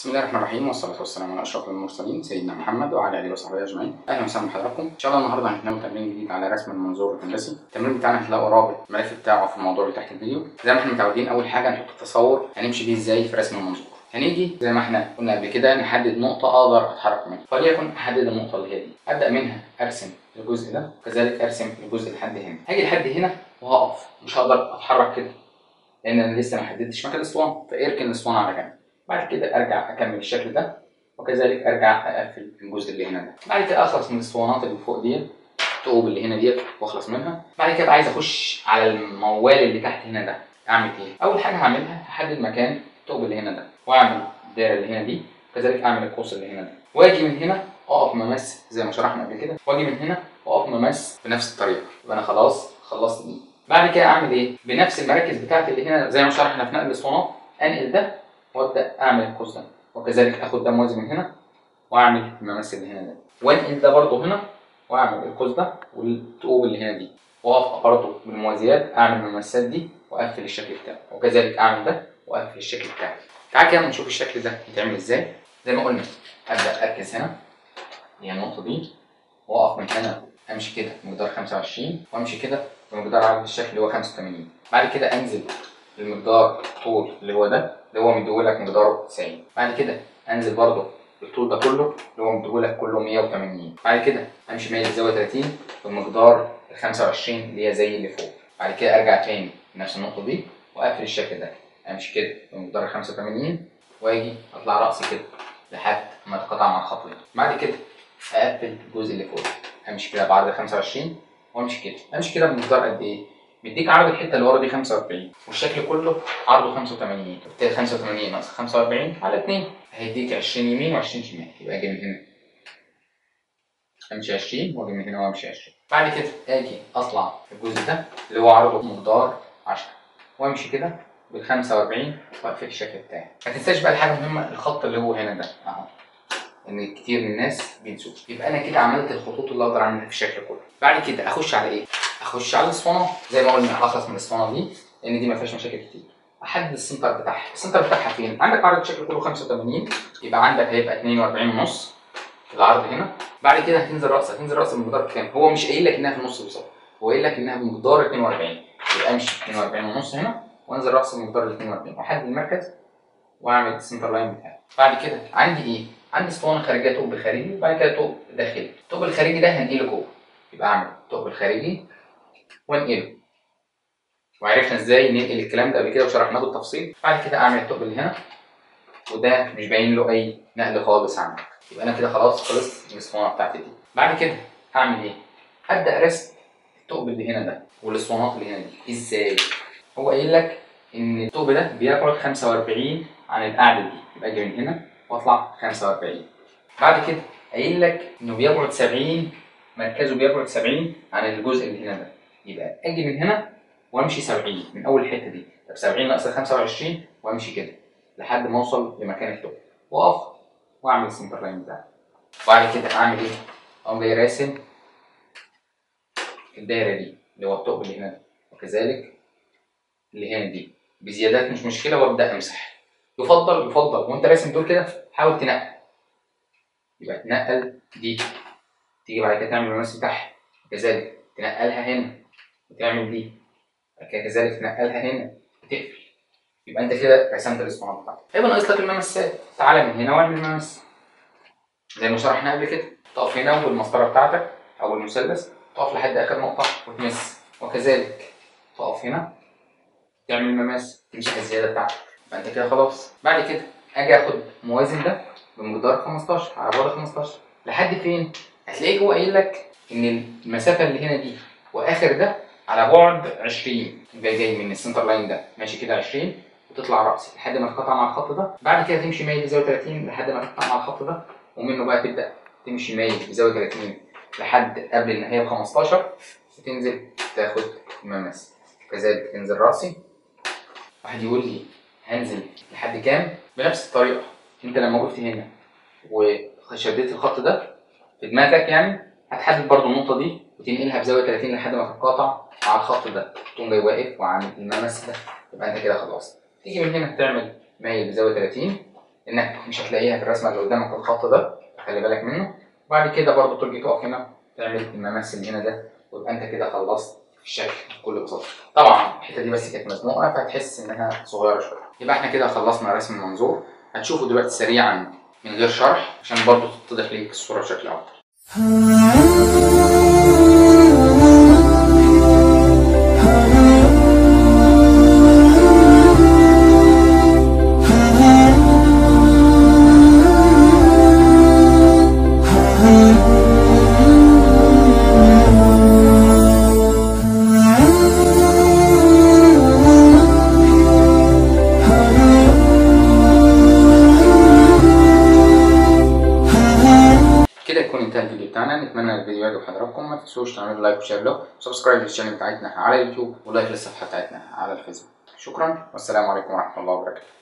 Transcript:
بسم الله الرحمن الرحيم والصلاة والسلام على أشرف المرسلين سيدنا محمد وعلى آله وصحبه أجمعين أهلا وسهلا بحضراتكم إن شاء الله النهاردة هنتناول تمرين جديد على رسم المنظور الهندسي التمرين بتاعنا هتلاقوا رابط الملف بتاعه في الموضوع اللي تحت الفيديو زي ما احنا متعودين أول حاجة نحط التصور هنمشي بيه إزاي في رسم المنظور هنيجي زي ما احنا قلنا قبل كده نحدد نقطة أقدر أتحرك منها فليكن أحدد النقطة اللي هي دي أبدأ منها أرسم الجزء ده وكذلك أرسم الجزء لحد هنا هاجي لحد هنا وهقف مش هقدر أتحرك كده لأن أنا لسه ما حددتش مكان الأسطوانة فاركن الأسطوانة على جنب بعد كده ارجع اكمل الشكل ده وكذلك ارجع اقفل الجزء اللي هنا ده بعد كده اخلص من الاسطوانات اللي فوق ديت الطوب اللي هنا ديت واخلص منها بعد كده عايز اخش على الموال اللي تحت هنا ده اعمل ايه اول حاجه هعملها هحدد مكان الطوب اللي هنا ده واعمل الدايره اللي هنا دي كذلك اعمل القوس اللي هنا ده واجي من هنا اقف ممس زي ما شرحنا قبل كده واجي من هنا واقف ممس بنفس الطريقه يبقى انا خلاص خلصت دي بعد كده اعمل ايه بنفس المراكز بتاعتي اللي هنا زي ما شرحنا في نقل الاسطوانات انقل ده وابدا اعمل القوس ده وكذلك اخد ده موازي من هنا واعمل الممس اللي هنا ده وانقل ده برضه هنا واعمل القوس ده والطوب اللي هنا دي واقف برضه بالموازيات اعمل الممسات دي واقفل الشكل بتاعه وكذلك اعمل ده واقفل الشكل بتاعه تعال كده نشوف الشكل ده يتعمل ازاي زي ما قلنا ابدا اركز هنا هي النقطه دي واقف من هنا امشي كده بمقدار 25 وامشي كده بمقدار عرض الشكل اللي هو 85 بعد كده انزل المقدار الطول اللي هو ده اللي هو مديهولك مقداره 90 بعد كده انزل برضه الطول ده كله اللي هو مديهولك كله 180 بعد كده امشي مايل الزاويه 30 بمقدار ال 25 اللي هي زي اللي فوق بعد كده ارجع تاني نفس النقطه دي واقفل الشكل ده امشي كده بمقدار ال 85 واجي اطلع راسي كده لحد ما اتقطع مع الخط ده بعد كده اقفل الجزء اللي فوق امشي كده بعرض 25 وامشي كده امشي كده بمقدار قد ايه مديك عرض الحته اللي ورا دي 45 والشكل كله عرضه 85 بالتالي 85 ناقص 45 على 2 هيديك 20 يمين و20 شمال يبقى اجي من هنا امشي 20 واجي من هنا وامشي 20 بعد كده اجي اطلع الجزء ده اللي هو عرضه مقدار 10 وامشي كده بال 45 واقفل الشكل بتاعي ما تنساش بقى الحاجه المهمه الخط اللي هو هنا ده اهو ان كتير من الناس بينسوه يبقى انا كده عملت الخطوط اللي اقدر اعملها في الشكل كله بعد كده اخش على ايه اخش على الاسطوانه زي ما قلنا اخلص من الاسطوانه دي لان دي ما فيهاش مشاكل كتير احدد السنتر بتاعها السنتر بتاعها فين عندك عرض الشكل كله 85 يبقى عندك هيبقى 42 ونص العرض هنا بعد كده هتنزل راسها هتنزل راسها بمقدار كام هو مش قايل لك انها في النص بالظبط هو قايل لك انها بمقدار 42 يبقى امشي 42 ونص هنا وانزل راسها بمقدار 42 واحدد المركز واعمل السنتر لاين بتاعي بعد كده عندي ايه عندي اسطوانه خارجيه ثقب خارجي وبعد كده ثقب داخلي الثقب الخارجي ده هنقله جوه يبقى اعمل الثقب الخارجي وانقله وعرفنا ازاي ننقل الكلام ده قبل كده وشرحناه بالتفصيل بعد كده اعمل الثقب اللي هنا وده مش باين له اي نقل خالص عندك يبقى انا كده خلاص خلصت من الاسطوانه بتاعتي دي بعد كده اعمل ايه ابدا رسم الثقب اللي هنا ده والاسطوانات اللي هنا دي ازاي هو قايل لك ان الثقب ده بيبعد 45 عن القاعده دي يبقى اجي من هنا واطلع 45 بعد كده قايل لك انه بيبعد 70 مركزه بيبعد 70 عن الجزء اللي هنا ده يبقى اجي من هنا وامشي 70 من اول الحته دي طب 70 ناقص 25 وامشي كده لحد ما اوصل لمكان الثقب واقف واعمل السنتر لاين بتاعي وبعد كده اعمل ايه؟ اقوم جاي راسم الدايره دي اللي هو الثقب اللي هنا ده وكذلك اللي هنا دي بزيادات مش مشكله وابدا امسح يفضل يفضل وانت راسم دول كده حاول تنقل يبقى تنقل دي تيجي بعد كده تعمل الممس بتاعها كذلك تنقلها هنا وتعمل دي بعد كده كذلك تنقلها هنا وتقفل يبقى انت كده رسمت الاسطوانه بتاعتك هيبقى ناقص لك الممسات تعالى من هنا واعمل الممس زي ما شرحنا قبل كده تقف هنا والمسطره بتاعتك او المثلث تقف لحد اخر نقطه وتمس وكذلك تقف هنا تعمل المماس تمشي على الزياده بتاعتك يبقى انت كده خلاص بعد كده اجي اخد موازن ده بمقدار 15 على بعد 15 لحد فين؟ هتلاقيه هو قايل لك ان المسافه اللي هنا دي واخر ده على بعد 20 يبقى جاي من السنتر لاين ده ماشي كده 20 وتطلع راسي لحد ما تقطع مع الخط ده بعد كده تمشي مايل بزاويه 30 لحد ما تقطع مع الخط ده ومنه بقى تبدا تمشي مايل بزاويه 30 لحد قبل النهايه ب 15 وتنزل تاخد المماس كذلك تنزل راسي واحد يقول لي هنزل لحد كام بنفس الطريقه انت لما وقفت هنا وشديت الخط ده في دماغك يعني هتحدد برضو النقطه دي وتنقلها بزاويه 30 لحد ما تتقاطع مع الخط ده تقوم جاي واقف وعامل الممس ده يبقى انت كده خلاص تيجي من هنا تعمل مايل بزاويه 30 انك مش هتلاقيها في الرسمه اللي قدامك الخط ده خلي بالك منه وبعد كده برضو تيجي تقف هنا تعمل المماس اللي هنا ده ويبقى انت كده خلصت الشكل بكل بساطه طبعا الحته دي بس كانت مزنوقه فهتحس انها صغيره شويه يبقى احنا كده خلصنا رسم المنظور هتشوفه دلوقتي سريعا من غير شرح عشان برضو تتضح ليك الصوره بشكل افضل كده يكون انتهى الفيديو بتاعنا نتمنى الفيديو يعجب حضراتكم ما تنسوش تعملوا لايك وشير له وسبسكرايب للشانل بتاعتنا على يوتيوب ولايك للصفحه بتاعتنا على الفيسبوك شكرا والسلام عليكم ورحمه الله وبركاته